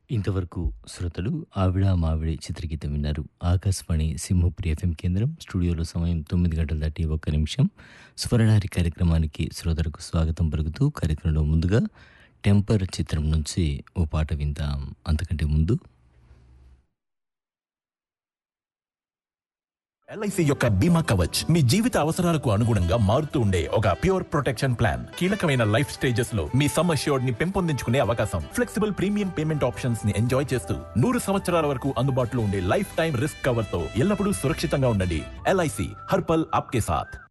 ఇంతవరకు శ్రోతలు ఆవిడ మావిడి చిత్రగీతం విన్నారు ఆకాశవాణి సింహపురి ఎఫ్ఎం కేంద్రం స్టూడియోలో సమయం తొమ్మిది గంటల దాటి ఒక్క నిమిషం స్వరహారి కార్యక్రమానికి శ్రోతలకు స్వాగతం పలుకుతూ కార్యక్రమంలో ముందుగా టెంపర్ చిత్రం నుంచి ఓ పాట విందాం అంతకంటే ముందు ఎల్ఐసి యొక్క బీమా కవచ్ మీ జీవిత అవసరాలకు అనుగుణంగా మారుతూ ఉండే ఒక ప్యూర్ ప్రొటెక్షన్ ప్లాన్ కీలకమైన లైఫ్ స్టేజెస్ లో మీ సమ్ అష్యూర్డ్ ని పెంపొందించుకునే అవకాశం ఫ్లెక్సిబుల్ ప్రీమియం పేమెంట్ ఆప్షన్స్ ని ఎంజాయ్ చేస్తూ నూరు సంవత్సరాల వరకు అందుబాటులో ఉండే లైఫ్ టైం రిస్క్ కవర్ తో ఎల్లప్పుడూ సురక్షితంగా ఉండండి ఎల్ఐసి హర్పల్ ఆప్కే సాథ్